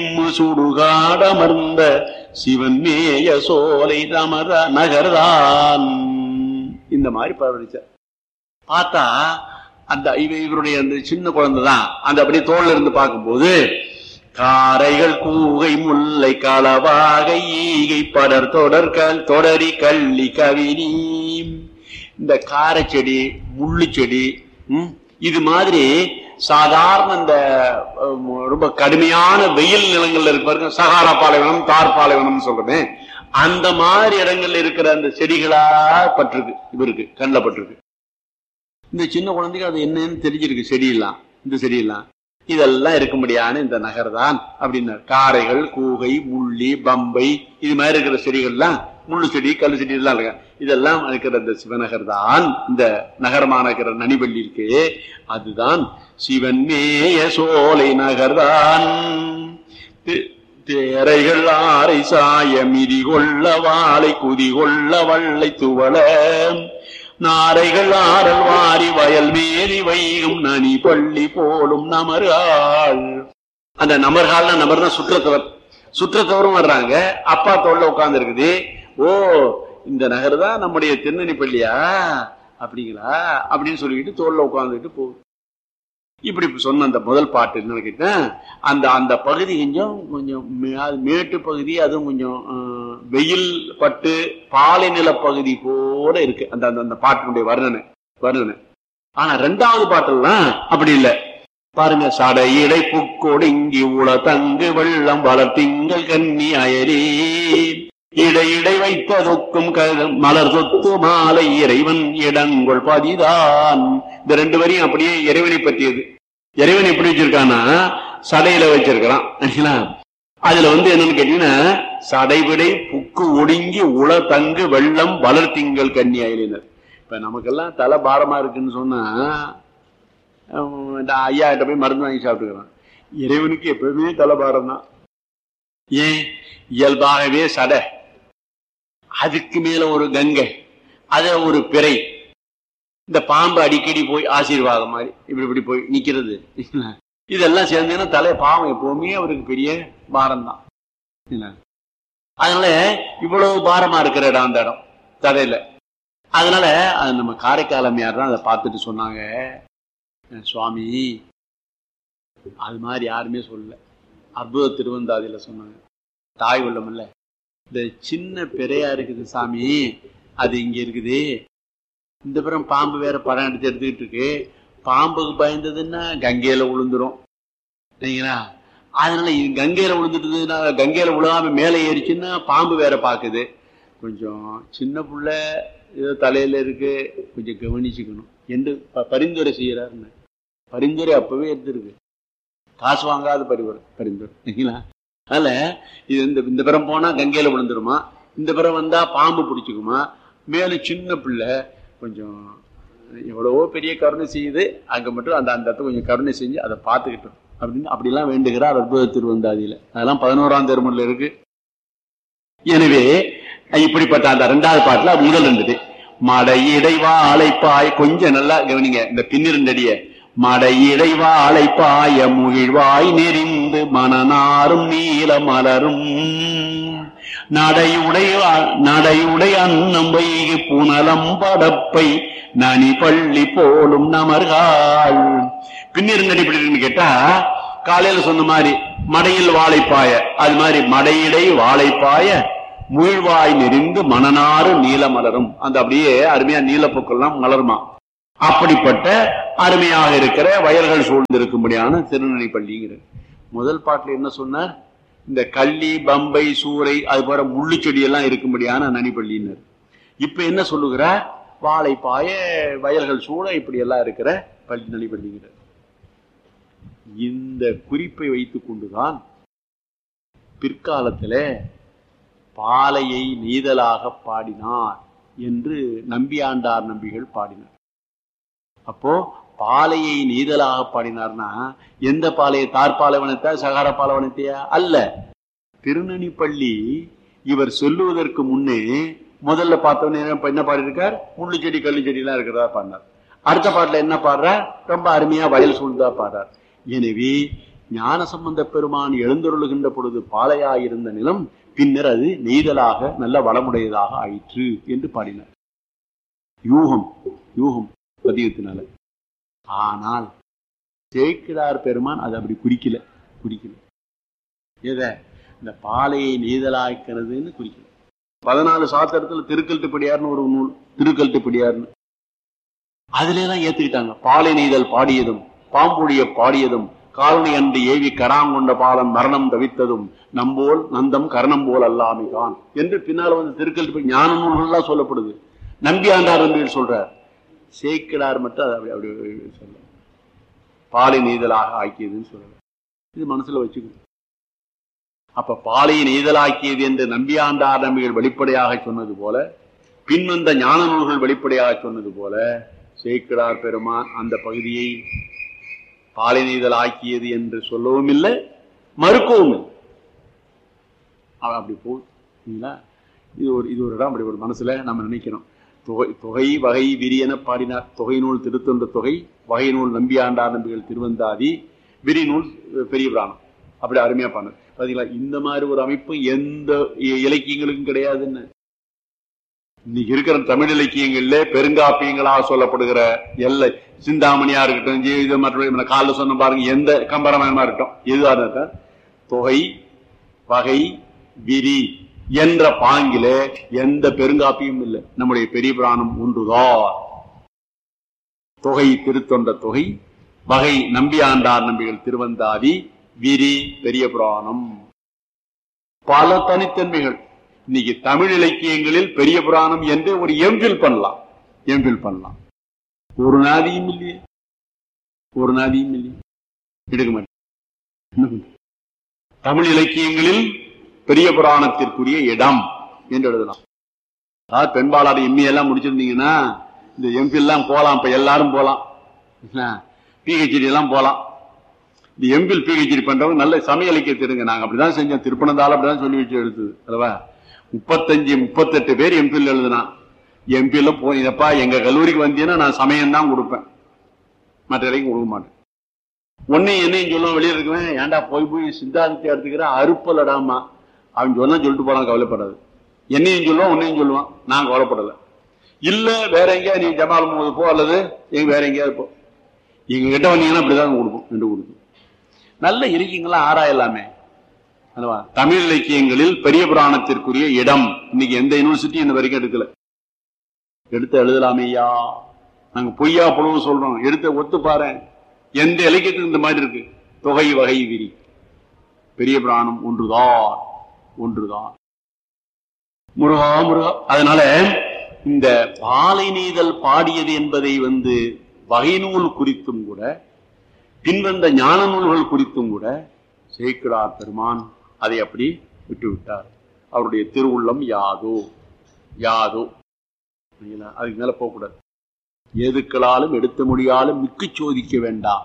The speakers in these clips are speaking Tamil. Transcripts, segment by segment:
சுடுகாடமர்ந்த சிவன் மேய சோலை ரமர நகர்தான் இந்த மாதிரி பரவடிச்சார் பார்த்தா அந்த இவ இவருடைய அந்த சின்ன குழந்தை தான் அந்த அப்படியே தோல்ல இருந்து பார்க்கும்போது காரைகள் கூகை முல்லை களவாகை ஈகை படர் தொடர்கள் தொடரி கள்ளி கவினி இந்த காரை செடி முள்ளு செடி ம், இது மாதிரி சாதாரண இந்த அஹ், ரொம்ப கடுமையான வெயில் நிலங்கள்ல இருக்கு பாருங்க சகாரா பாலைவனம் தார் பாலைவனம் சொல்றமே அந்த மாதிரி இடங்கள்ல இருக்கிற அந்த செடிகளா பட்டிருக்கு இவருக்கு கண்ணில் பட்டிருக்கு இந்த சின்ன குழந்தைக்கு அது என்னன்னு தெரிஞ்சிருக்கு செடியெல்லாம் இந்த செடியெல்லாம் இதெல்லாம் இருக்கும்படியான இந்த நகர் தான் அப்படின்னாரு காரைகள் கூகை முள்ளி பம்பை இது மாதிரி இருக்கிற செடிகள்லாம் முள்ளு செடி கல் செடி எல்லாம் இருக்கு இதெல்லாம் இருக்கிற இந்த சிவநகர் தான் இந்த நகரமான இருக்கிற நனிவள்ளி இருக்கு அதுதான் சிவன் மேய சோலை நகர்தான் தி- தேரைகள் ஆரை சாய மிதி கொள்ள வாழை குதி கொள்ள வள்ளை துவள நாரைகள் ஆரல் வாரி வயல் மேரி வைகும் நனி பள்ளி போலும் நமர்காள் அந்த நமர்கால்னா நபர் தான் சுற்றத்தவர் சுற்றத்தவரும் வர்றாங்க அப்பா தோல்ல உட்கார்ந்து இருக்குது ஓ இந்த நகர் தான் நம்முடைய திருநெனி பள்ளியா அப்படிங்களா அப்படின்னு சொல்லிக்கிட்டு தோல்ல உட்கார்ந்துட்டு போகுது இப்படி சொன்ன அந்த முதல் பாட்டு என்னன்னு கேட்டேன் அந்த அந்த பகுதி கொஞ்சம் கொஞ்சம் மே- அது மேட்டு பகுதி அதுவும் கொஞ்சம் அஹ், வெயில் பட்டு பாலை நில பகுதி போல இருக்கு அந்த அந்த அந்த பாட்டினுடைய வர்ணனை வர்ணனை ஆனா ரெண்டாவது பாட்டெல்லாம் அப்படி இல்லை பாருங்க சடை இடை புக்கொடுங்கி உள தங்கு வெள்ளம் வளர்த்திங்கள் கன்னி அயரே இடை இடை வைத்ததொக்கும் க- மலர் சொத்து மாலை இறைவன் இடங்கொள் பதிதான் இந்த ரெண்டு வரியும் அப்படியே இறைவனை பற்றியது இறைவன் எப்படி வச்சிருக்கான்னா சடையில வச்சிருக்கிறான் சரிங்களா? அதுல வந்து என்னன்னு கேட்டீங்கன்னா சடைவிடை புக்கு ஒடுங்கி உள தங்கு வெள்ளம் வளர்த்திங்கள் கன்னி அயலினர் இப்ப நமக்கெல்லாம் தலை பாரமா இருக்குன்னு சொன்னா அவன் இந்த ஐயா கிட்ட போய் மருந்து வாங்கி சாப்பிட்டுக்கிறான் இறைவனுக்கு எப்பவுமே தலைபாரம் தான் ஏன் இயல்பாகவே சடை அதுக்கு மேல ஒரு கங்கை அத ஒரு பிறை இந்த பாம்பு அடிக்கடி போய் ஆசீர்வாதம் மாதிரி இப்படி இப்படி போய் நிக்கிறது இதெல்லாம் சேர்ந்ததுன்னா தலை பாவம் எப்பவுமே அவருக்கு பெரிய பாரம் தான் அதனால இவ்வளவு பாரமா இருக்கிற இடம் அந்த இடம் தடையில அதனால அது நம்ம காரைக்காலமையார் தான் அதை பார்த்துட்டு சொன்னாங்க அஹ் சுவாமி அது மாதிரி யாருமே சொல்லல அற்புத திருவந்தாதியில சொன்னாங்க தாய் உள்ளம் இல்ல இந்த சின்ன பெரையா இருக்குது சாமி அது இங்க இருக்குது இந்த புறம் பாம்பு வேற படம் எடுத்து எடுத்துக்கிட்டு இருக்கு பாம்புக்கு பயந்ததுன்னா கங்கையில விழுந்துரும் சரிங்களா அதனால இது கங்கையில விழுந்துட்டுதுன்னா கங்கையில விழுகாம மேலே ஏறிச்சுன்னா பாம்பு வேற பாக்குது கொஞ்சம் சின்ன புள்ள ஏதோ தலையில இருக்கு கொஞ்சம் கவனிச்சுக்கணும் என்று ப- பரிந்துரை செய்யறாருன்னு பரிந்துரை அப்பவே எடுத்திருக்கு காசு வாங்காத பரிந்துரை பரிந்துரை சரிங்களா அதனால இது இந்த இந்த பிறம் போனா கங்கையில விழுந்துருமா இந்த பிறம் வந்தா பாம்பு பிடிச்சிக்குமா மேலும் சின்ன பிள்ளை கொஞ்சம் எவ்வளவோ பெரிய கருணை செய்யுது அங்க மட்டும் அந்த அந்த இடத்த கொஞ்சம் கருணை செஞ்சு அதை பார்த்துக்கிட்டோம் அப்படின்னு அப்படிலாம் வேண்டுகிறார் அற்புத திருவந்தாதியில அதெல்லாம் பதினோராம் திருமணில் இருக்கு எனவே இப்படிப்பட்ட அந்த ரெண்டாவது பாட்டுல முதல் இருந்தது மடை இடைவாழைப்பாய் கொஞ்சம் நல்லா கவனிங்க இந்த பின்னிரண்டடிய மடை இடைவாழைப்பாய முகிழ்வாய் நெறிந்து மணனாரும் நீல மலரும் நடையுடை நடையுடை அன்னம் வைகு புனலம் படப்பை நனி பள்ளி போலும் நமர்கள் பின்னிருந்தடி எப்படி இருக்குன்னு கேட்டா காலையில சொன்ன மாதிரி மடையில் வாழைப்பாய அது மாதிரி மடையிடை வாழைப்பாய முழ்வாய் நெறிந்து மணனாறு நீல மலரும் அந்த அப்படியே அருமையா நீலப்பூக்கள்லாம் மலருமா அப்படிப்பட்ட அருமையாக இருக்கிற வயல்கள் சூழ்ந்திருக்கும்படியான திருநெல்வேலி பள்ளிங்கிறது முதல் பாட்டுல என்ன சொன்னார் இந்த கள்ளி பம்பை சூறை அது போல முள்ளு செடி எல்லாம் இருக்கும்படியான நனிப்பள்ளினர் இப்ப என்ன சொல்லுகிறார் வாழைப்பாய வயல்கள் சூழ இப்படி எல்லாம் இருக்கிற பள்ளி நனிப்பள்ளிங்கிறார் இந்த குறிப்பை வைத்துக் கொண்டுதான் பிற்காலத்துல பாலையை நெய்தலாக பாடினார் என்று நம்பியாண்டார் நம்பிகள் பாடினார் அப்போ பாலையை நீதலாக பாடினார்னா எந்த பாலையை தார் பாலைவனத்தா சகார பாலைவனத்தையா அல்ல திருநனிப்பள்ளி இவர் சொல்லுவதற்கு முன்னே முதல்ல பார்த்தவனே என்ன பாடியிருக்கார் முள்ளு செடி கள்ளு செடி எல்லாம் இருக்கிறதா பாடினார் அடுத்த பாட்டுல என்ன பாடுறார் ரொம்ப அருமையா வயல் சூழ்ந்தா பாடுறார் எனவே ஞான சம்பந்த பெருமான் எழுந்தருளுகின்ற பொழுது பாலையாயிருந்த நிலம் பின்னர் அது நெய்தலாக நல்ல வளமுடையதாக ஆயிற்று என்று பாடினார் யூகம் யூகம் பதியத்தினால ஆனால் சேக்கிடார் பெருமான் அது அப்படி குறிக்கல குறிக்கல எத இந்த பாலையை நெய்தலாக்கிறதுன்னு குறிக்கல பதினாலு சாத்திரத்துல திருக்கல்ட்டுப்படியார்னு ஒரு நூல் திருக்கல்ட்டுப்படியார்னு அதுல எல்லாம் ஏத்துக்கிட்டாங்க பாலை நெய்தல் பாடியதும் பாம்புடைய பாடியதும் காலனி அன்று ஏவி கராங்கொண்ட பாலன் மரணம் தவித்ததும் நம்போல் நந்தம் கரணம் போல் அல்லாமிகான் என்று பின்னால வந்து திருக்கல் ஞான நூல்கள்லாம் சொல்லப்படுது நம்பி ஆண்டார் என்று சொல்றார் சேக்கிடார் மட்டும் அதை அப்படி அப்படி சொல்ல பாலை நெய்தலாக ஆக்கியதுன்னு சொல்றார் இது மனசுல வச்சுக்கணும் அப்ப பாலை நெய்தலாக்கியது என்று நம்பியாண்டார் நம்பிகள் வெளிப்படையாக சொன்னது போல பின்வந்த ஞான நூல்கள் வெளிப்படையாக சொன்னது போல சேக்கிடார் பெருமான் அந்த பகுதியை பாலை நெய்தல் ஆக்கியது என்று சொல்லவும் இல்லை மறுக்கவும் இல்லை அவன் அப்படி போகுங்களா இது ஒரு இது ஒரு இடம் அப்படி ஒரு மனசுல நம்ம நினைக்கிறோம் தொகை தொகை வகை விரியென பாடினார் தொகை நூல் திருத்தொன்ற தொகை வகை நூல் நம்பி ஆண்டார் நம்பிகள் திருவந்தாதி விரி நூல் பெரிய பிராணம் அப்படி அருமையா பண்ணது பாத்தீங்களா இந்த மாதிரி ஒரு அமைப்பு எந்த இலக்கியங்களுக்கும் கிடையாதுன்னு இன்னைக்கு இருக்கிற தமிழ் இலக்கியங்கள்ல பெருங்காப்பியங்களாக சொல்லப்படுகிற எல்லை சிந்தாமணியா இருக்கட்டும் இது மற்ற காலில் சொன்ன பாருங்க எந்த கம்பராமாயணமா இருக்கட்டும் எதுவாக இருக்கட்டும் தொகை வகை விரி என்ற பாங்கில எந்த பெருங்காப்பியும் இல்லை நம்முடைய பெரிய புராணம் ஒன்றுதான் தொகை திருத்தொண்ட தொகை வகை நம்பியாண்டார் நம்பிகள் திருவந்தாதி விரி பெரிய புராணம் பல தனித்தன்மைகள் இன்னைக்கு தமிழ் இலக்கியங்களில் பெரிய புராணம் என்று ஒரு எம்பில் பண்ணலாம் எம்பில் பண்ணலாம் ஒரு நாதியும் இல்லையே ஒரு நாதியும் இல்லையே எடுக்க மாட்டேன் தமிழ் இலக்கியங்களில் பெரிய புராணத்திற்குரிய இடம் என்று எழுதலாம் அதாவது பெண்பாளார் எம்மி எல்லாம் முடிச்சிருந்தீங்கன்னா இந்த எம்பி எல்லாம் போலாம் இப்ப எல்லாரும் போலாம் பிஹெச்டி எல்லாம் போலாம் இந்த எம்பில் பிஹெச்டி பண்றவங்க நல்ல சமய இலக்கியம் தெரியுங்க நாங்க அப்படிதான் செஞ்சோம் திருப்பணந்தால அப்படிதான் சொல்லி வச்சு எழுதுது அல்லவா முப்பத்தஞ்சு முப்பத்தெட்டு பேர் எம்பில் எழுதுனா எம்பில போனப்பா எங்க கல்லூரிக்கு வந்தீங்கன்னா நான் சமயம் தான் கொடுப்பேன் மற்ற வரைக்கும் கொடுக்க மாட்டேன் ஒன்னு என்னையும் சொல்லுவான் வெளியே இருக்குவேன் ஏன்டா போய் போய் சித்தாந்தத்தை எடுத்துக்கிற அறுப்பலடாமா அவன் சொன்னா சொல்லிட்டு போலாம் கவலைப்படாது என்னையும் சொல்லுவான் உன்னையும் சொல்லுவான் நான் கவலைப்படல இல்ல வேற எங்கேயா நீ ஜமால் முகமது போ அல்லது எங்க வேற எங்கேயாவது போ எங்க கிட்ட வந்தீங்கன்னா அப்படிதான் கொடுக்கும் ரெண்டு கொடுக்கும் நல்ல இலக்கியங்களா ஆராயலாமே அல்லவா தமிழ் இலக்கியங்களில் பெரிய புராணத்திற்குரிய இடம் இன்னைக்கு எந்த யூனிவர்சிட்டி இந்த வரைக்கும் எடுக்கல எடுத்து எழுதலாமையா நாங்க பொய்யா புலவு சொல்றோம் எடுத்து ஒத்து பாரு எந்த இலக்கியத்துக்கு இந்த மாதிரி இருக்கு தொகை வகை விரி பெரிய புராணம் ஒன்றுதான் ஒன்றுதான் முருகா முருகா அதனால இந்த பாலை நீதல் பாடியது என்பதை வந்து வகை நூல் குறித்தும் கூட பின்வந்த ஞான நூல்கள் குறித்தும் கூட சேக்கிடார் பெருமான் அதை அப்படி விட்டு விட்டார் அவருடைய திருவுள்ளம் யாதோ யாதோ அதுக்கு மேல போகக்கூடாது எதுக்களாலும் எடுத்த முடியாலும் மிக்கு சோதிக்க வேண்டாம்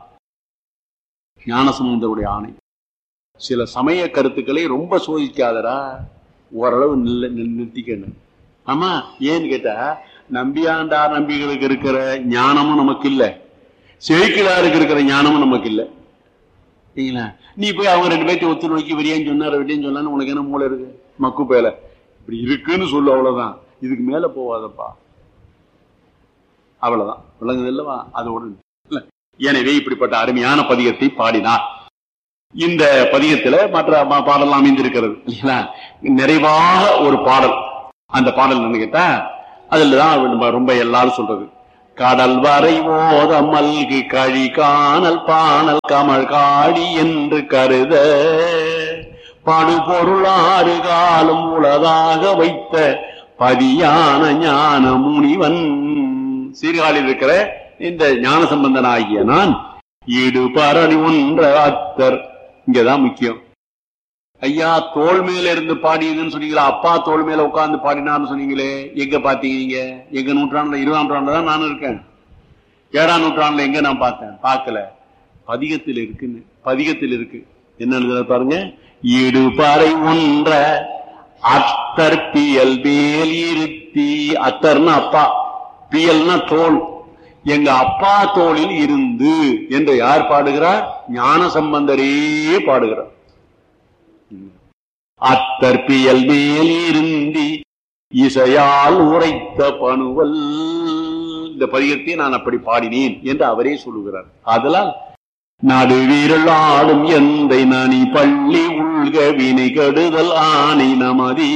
ஞானசமுந்தருடைய ஆணை சில சமய கருத்துக்களை ரொம்ப சோதிக்காதரா ஓரளவு நில்ல நிறுத்திக்கணும் ஆமா ஏன்னு கேட்டா நம்பியாண்டார் நம்பிகளுக்கு இருக்கிற ஞானமும் நமக்கு இல்லை செழிக்கிலாருக்கு இருக்கிற ஞானமும் நமக்கு இல்லை சரிங்களா நீ போய் அவங்க ரெண்டு பேர்த்தையும் ஒத்து நோக்கி வெளியேன்னு சொன்னார் வெளியேன்னு சொன்னான்னு உனக்கு என்ன மூளை இருக்கு மக்கு பேல இப்படி இருக்குன்னு சொல்லு அவ்வளவுதான் இதுக்கு மேல போவாதப்பா அவ்வளவுதான் விளங்குது இல்லவா அதோடு எனவே இப்படிப்பட்ட அருமையான பதிகத்தை பாடினார் இந்த பதிகத்துல மற்ற பாடலாம் அமைந்திருக்கிறது இல்லைங்களா நிறைவாக ஒரு பாடல் அந்த பாடல் என்ன கேட்டா அதுலதான் ரொம்ப எல்லாரும் சொல்றது கடல் வரை ஓத மல்கு கழி காணல் பானல் கமல் காடி என்று கருத படுபொருளாறு காலம் உளதாக வைத்த பதியான ஞான முனிவன் சீர்காழில் இருக்கிற இந்த ஞான சம்பந்தன் ஆகிய நான் ஈடுபரணி ஒன்ற அத்தர் இங்கதான் முக்கியம் ஐயா தோல் மேல இருந்து பாடியதுன்னு சொன்னீங்களா அப்பா தோல் மேல உட்கார்ந்து பாடினார்னு சொன்னீங்களே எங்க பாத்தீங்க நீங்க எங்க நூற்றாண்டுல இருபதாம் நூற்றாண்டுல தான் நானும் இருக்கேன் ஏழாம் நூற்றாண்டுல எங்க நான் பார்த்தேன் பார்க்கல பதிகத்தில் இருக்குன்னு பதிகத்தில் இருக்கு என்ன எழுதுற பாருங்க ஈடுபாறை ஒன்ற அத்தர் பியல் மேல் இருத்தி அத்தர்னா அப்பா பியல்னா தோல் எங்க அப்பா தோளில் இருந்து என்று யார் பாடுகிறார் ஞான சம்பந்தரே பாடுகிறார் அத்தற்பியல் மேல் இருந்தி இசையால் உரைத்த பணுவல் இந்த பதிகத்தை நான் அப்படி பாடினேன் என்று அவரே சொல்லுகிறார் அதனால் நடுவீரல் ஆடும் எந்தை நனி பள்ளி உள்க வினை கெடுதல் ஆணை நமதி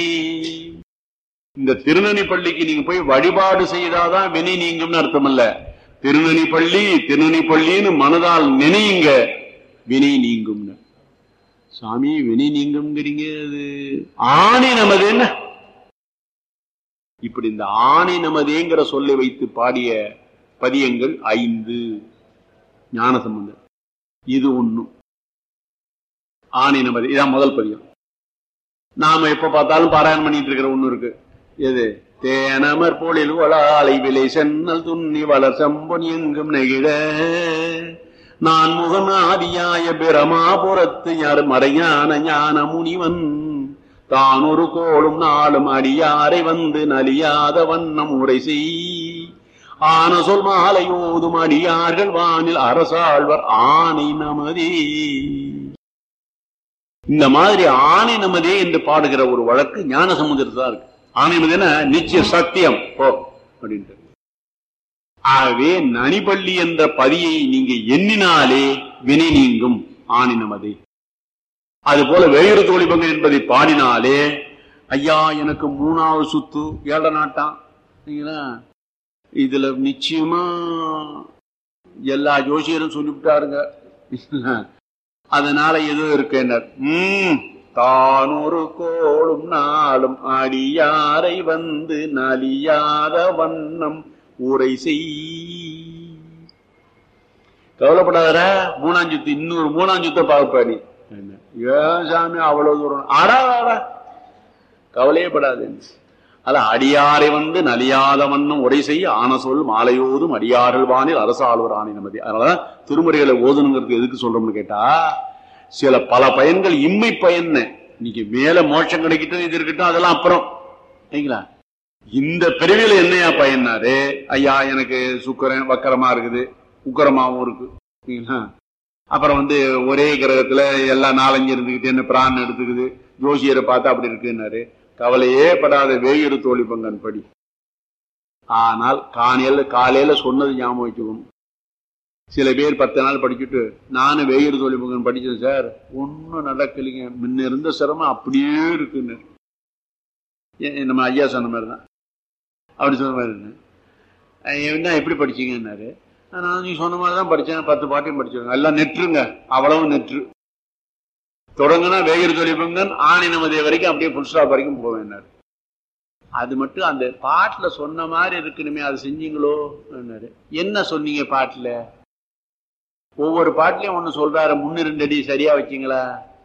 இந்த திருநனி பள்ளிக்கு நீங்க போய் வழிபாடு செய்தாதான் வினை நீங்கும்னு அர்த்தம் அல்ல திருநனி பள்ளி திருநனி பள்ளின்னு மனதால் நினையுங்க வினை நீங்கும்னு சாமி வினை நீங்கும்ங்கிறீங்க அது ஆணை நமது என்ன இப்படி இந்த ஆணை நமதேங்கிற சொல்லை வைத்து பாடிய பதியங்கள் ஐந்து ஞான சம்பந்தம் இது ஒண்ணும் ஆணை நமது இதான் முதல் பதியம் நாம எப்ப பார்த்தாலும் பாராயணம் பண்ணிட்டு இருக்கிற ஒண்ணு இருக்கு எது தேனமர் போலில் வளாலை விலை சென்னல் துண்ணி வளர் செம்பொன் எங்கும் நெகிழ நான் முகநாதியாய பிரமாபுரத்து யார் மறையான ஞான முனிவன் தான் ஒரு கோளும் நாளும் அடியாரை வந்து நலியாத வண்ணம் உரை செய் ஆன சொல் மாலை ஓதும் அடியார்கள் வானில் அரசாழ்வர் ஆணை நமதே இந்த மாதிரி ஆணை நமதே என்று பாடுகிற ஒரு வழக்கு ஞான சமுதிரத்தில் தான் இருக்கு ஆணை நமதேனா நிச்சய சத்தியம் போ அப்படின்ட்டு ஆகவே நனிபள்ளி என்ற பதியை நீங்க எண்ணினாலே வினை நீங்கும் ஆணை நமதே அது போல வேறு தோழிபங்க என்பதை பாடினாலே ஐயா எனக்கு மூணாவது சுத்து ஏழை நாட்டான் சரிங்களா? இதுல நிச்சயமா எல்லா ஜோசியரும் சொல்லிவிட்டாருங்க அதனால எதுவும் இருக்கேனர் உம் தான் ஒரு கோளும் நாளும் அடியாரை வந்து நலியாத வண்ணம் உரை செய் கவலைப்படாத மூணாம் சுத்து இன்னொரு மூணாம் சுத்த பார்ப்பாடி ஏன் சாமி அவ்வளவு தூரம் ஆடா ஆடா கவலையே படாது அத அடியாரை வந்து நலியாத வண்ணம் உரை செய்ய ஆன சொல் மாலையோதும் அடியார்கள் வானில் அரசாளுவர் ஆணை நமதி அதனாலதான் திருமுறைகளை ஓதணுங்கிறது எதுக்கு சொல்றோம்னு கேட்டா சில பல பயன்கள் இம்மை பயன் இன்னைக்கு மேல மோட்சம் கிடைக்கட்டும் இது இருக்கட்டும் அதெல்லாம் அப்புறம் சரிங்களா இந்த பிரிவில என்னையா பயன்னாரு ஐயா எனக்கு சுக்கரன் வக்கரமா இருக்குது உக்கரமாவும் இருக்கு சரிங்களா அப்புறம் வந்து ஒரே கிரகத்துல எல்லாம் நாலஞ்சு இருந்துகிட்டு என்ன பிரான் எடுத்துக்குது ஜோசியரை பார்த்தா அப்படி இருக்குன்னாரு கவலையே படாத வேயிறு தோழி பங்கன் படி ஆனால் காலையில காலையில சொன்னது ஞாபகம் வச்சுக்கணும் சில பேர் பத்து நாள் படிச்சுட்டு நானும் வேயிறு தோழி பங்கன் படிச்சேன் சார் ஒன்னும் நடக்கலைங்க முன்ன இருந்த சிரமம் அப்படியே இருக்குன்னு ஏ- நம்ம ஐயா சொன்ன மாதிரி தான் அப்படி சொன்ன மாதிரி இருந்தேன் என்ன எப்படி படிச்சீங்கன்னாரு நான் நீ சொன்ன மாதிரி தான் படிச்சேன் பத்து பாட்டையும் படிச்சிருங்க எல்லாம் நெற்றுங்க அவ்வளவு நெற்று தொடங்குனா வேகர் தொழிப்பங்கன் ஆணி நமதே வரைக்கும் அப்படியே புல் ஸ்டாப் வரைக்கும் போவேன்னாரு அது மட்டும் அந்த பாட்டுல சொன்ன மாதிரி இருக்கணுமே அது செஞ்சீங்களோ என்னாரு. என்ன சொன்னீங்க பாட்டுல ஒவ்வொரு பாட்டுலயும் ஒண்ணு சொல்றாரு முன்னு ரெண்டு அடி சரியா வச்சீங்களா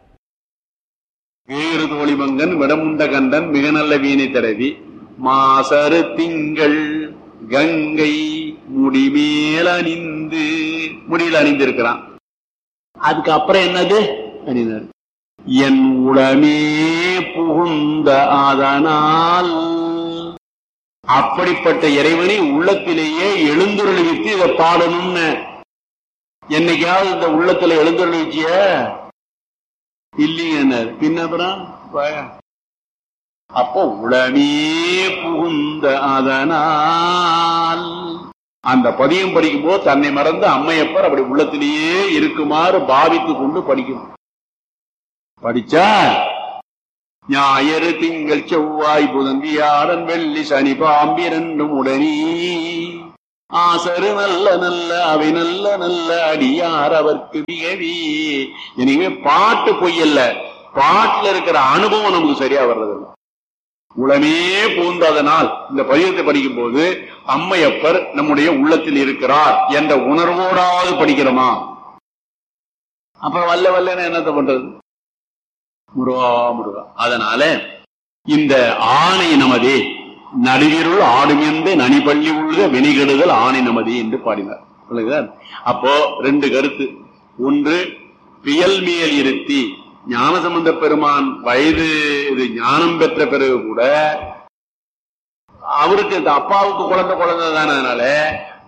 வேறு தோழிமங்கன் விடமுண்ட கண்டன் மிக நல்ல வீணை தடவி மாசரு திங்கள் கங்கை முடிமேல் அணிந்து முடியில் அணிந்திருக்கிறான் அதுக்கு அப்புறம் என்னது அணிந்தார் என் உடமே புகுந்த அதனால் அப்படிப்பட்ட இறைவனை உள்ளத்திலேயே எழுந்துருளிவித்து இதை பாடணும்னு என்னைக்காவது இந்த உள்ளத்துல எழுந்துருளிச்சிய இல்லைங்க பின்ன அப்புறம் வாயா. அப்போ உளமே புகுந்த அதனால் அந்த பதியம் படிக்கும் போது தன்னை மறந்து அம்மையப்பர் அப்படி உள்ளத்திலேயே இருக்குமாறு பாவித்து கொண்டு படிக்கணும் படிச்சா ஞாயிறு திங்கள் செவ்வாய் புதன் வியாழன் வெள்ளி சனி பாம்பிரண்டும் உடனே ஆசரு நல்ல நல்ல அவை நல்ல நல்ல அடியார் அவர்க்கு மிகவே எனவே பாட்டு பொய்யல்ல பாட்டுல இருக்கிற அனுபவம் நமக்கு சரியா வர்றதில்லை உளமே பூந்ததனால் இந்த பதியத்தை படிக்கும் போது அம்மையப்பர் நம்முடைய உள்ளத்தில் இருக்கிறார் என்ற உணர்வோடாவது படிக்கிறோமா அப்புறம் வல்ல வல்லன்னு என்னத்த பண்றது முருகா முருகா அதனால இந்த ஆணை நமதே நடுவிருள் ஆடுமெந்து நனிபள்ளி உள்ள வினிகெடுதல் ஆணை நமதே என்று பாடினார் புரியுதா? அப்போ ரெண்டு கருத்து ஒன்று பியல் மேல் இருத்தி ஞானசம்பந்த பெருமான் வயது இது ஞானம் பெற்ற பிறகு கூட அவருக்கு இந்த அப்பாவுக்கு குழந்தை குழந்தை தானே அதனால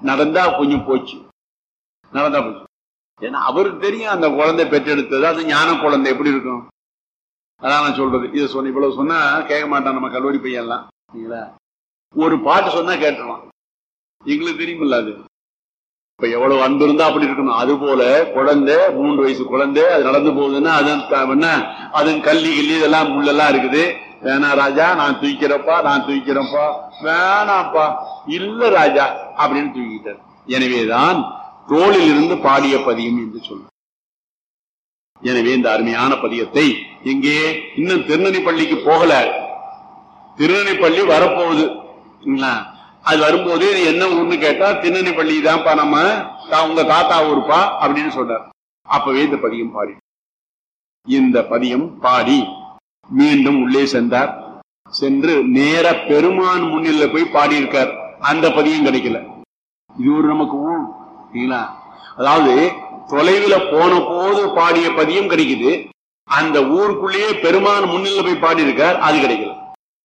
நடந்தா கொஞ்சம் போச்சு நடந்தா போச்சு ஏன்னா அவருக்கு தெரியும் அந்த குழந்தை பெற்றெடுத்தது அது ஞான குழந்தை எப்படி இருக்கும் அதான் நான் சொல்றது இதை சொன்ன இவ்வளவு சொன்னா கேட்க மாட்டான் நம்ம கல்லூரி பையன்லாம் சரிங்களா ஒரு பாட்டு சொன்னா கேட்டுருவான் எங்களுக்கு தெரியுமில்ல அது இப்ப எவ்வளவு அன்பு இருந்தா அப்படி இருக்கணும் அது போல குழந்தை மூன்று வயசு குழந்தை அது நடந்து போகுதுன்னா அதன் த- என்ன அதன் கல்லி கில்லி இதெல்லாம் முள்ளெல்லாம் இருக்குது வேணாம் ராஜா நான் தூக்கிறப்பா நான் தூக்கிறப்பா வேணாப்பா இல்ல ராஜா அப்படின்னு தூக்கிட்டார் எனவேதான் தோளில் இருந்து பாடிய பதியம் என்று சொல்லும் எனவே இந்த அருமையான பதியத்தை இங்கே இன்னும் திருநெல்வேலிக்கு போகல திருநெல்வேலி வரப்போகுது சரிங்களா? அது வரும்போது இது என்ன ஊர்னு கேட்டா திருநெல்வேலி தான்ப்பா நம்ம தா- உங்க தாத்தா ஊருப்பா அப்படின்னு சொன்னார் அப்பவே இந்த பதியம் பாடி இந்த பதியம் பாடி மீண்டும் உள்ளே சென்றார் சென்று நேர பெருமான் முன்னில போய் பாடியிருக்கார் அந்த பதியம் கிடைக்கல இது ஒரு நமக்கு ஊழ் சரிங்களா அதாவது தொலைவுல போன போது பாடிய பதியம் கிடைக்குது அந்த ஊருக்குள்ளேயே பெருமான் முன்னில போய் பாடியிருக்கார் அது கிடைக்கல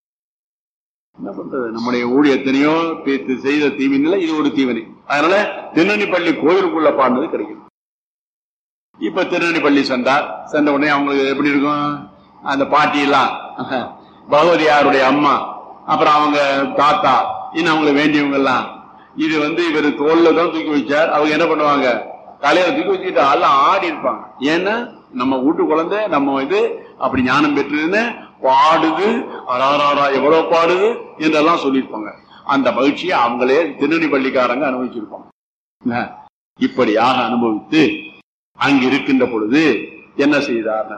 என்ன பண்றது நம்முடைய ஊழி எத்தனையோ பே- செய்த தீவினில இது ஒரு தீவினை அதனால திருநெல்வேலி கோயிலுக்குள்ள பாடினது கிடைக்கும் இப்ப திருநெல்வேலி சென்றார் சென்ற உடனே அவங்களுக்கு எப்படி இருக்கும் அந்த பாட்டி எல்லாம் பகவதியாருடைய அம்மா அப்புறம் அவங்க தாத்தா இன்னும் அவங்கள வேண்டியவங்க எல்லாம் இது வந்து இவர் தோல்ல தான் தூக்கி வச்சார் அவங்க என்ன பண்ணுவாங்க தலையில தூக்கி வச்சுக்கிட்டு எல்லாம் ஆடி இருப்பாங்க ஏன்னா நம்ம வீட்டு குழந்தை நம்ம இது அப்படி ஞானம் பெற்றதுன்னு பாடுது அராராரா எவ்வளவு பாடுது என்றெல்லாம் சொல்லியிருப்பாங்க அந்த மகிழ்ச்சியை அவங்களே திருநெல்வேலிக்காரங்க அனுபவிச்சிருப்பாங்க என்ன? இப்படியாக அனுபவித்து அங்க இருக்கின்ற பொழுது என்ன செய்தார்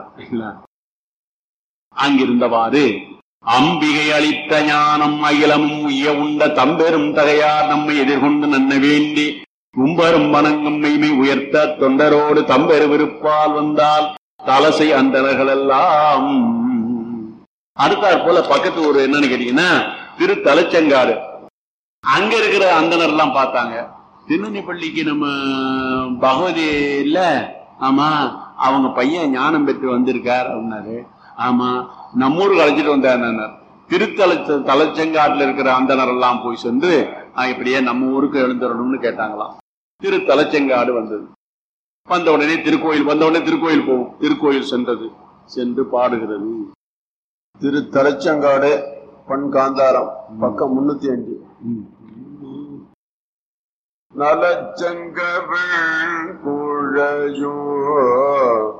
அங்கிருந்தவாறு அம்பிகை அளித்த ஞானம் அகிலமும் உய்ய உண்ட தம்பெரும் தகையார் நம்மை எதிர்கொண்டு நன்ன வேண்டி கும்பரும் வணங்கும் மெய்மை உயர்த்த தொண்டரோடு தம்பெரு விருப்பால் வந்தால் தலசை அந்தனர்கள் எல்லாம் அடுத்தாற் போல பக்கத்து ஒரு என்னன்னு கேட்டீங்கன்னா திரு தலைச்சங்காடு அங்க இருக்கிற அந்தனர் எல்லாம் பார்த்தாங்க திருநெல்வேலிக்கு நம்ம பகவதி இல்ல ஆமா அவங்க பையன் ஞானம் பெற்று வந்திருக்கார் அப்படின்னாரு ஆமா நம்ம ஊருக்கு அழைச்சிட்டு வந்தார் திருத்தல தலைச்சங்காட்டுல இருக்கிற அந்தனர் எல்லாம் போய் சென்று "ஆ, இப்படியே நம்ம ஊருக்கு எழுந்துடணும்னு கேட்டாங்களாம் திரு தலைச்செங்காடு வந்தது வந்த உடனே திருக்கோயில் வந்த உடனே திருக்கோயில் போகும் திருக்கோயில் சென்றது சென்று பாடுகிறது திரு தலச்சங்காடு பண் காந்தாரம் பக்கம் முன்னூத்தி அஞ்சு நலச்சங்கவள் குழையோ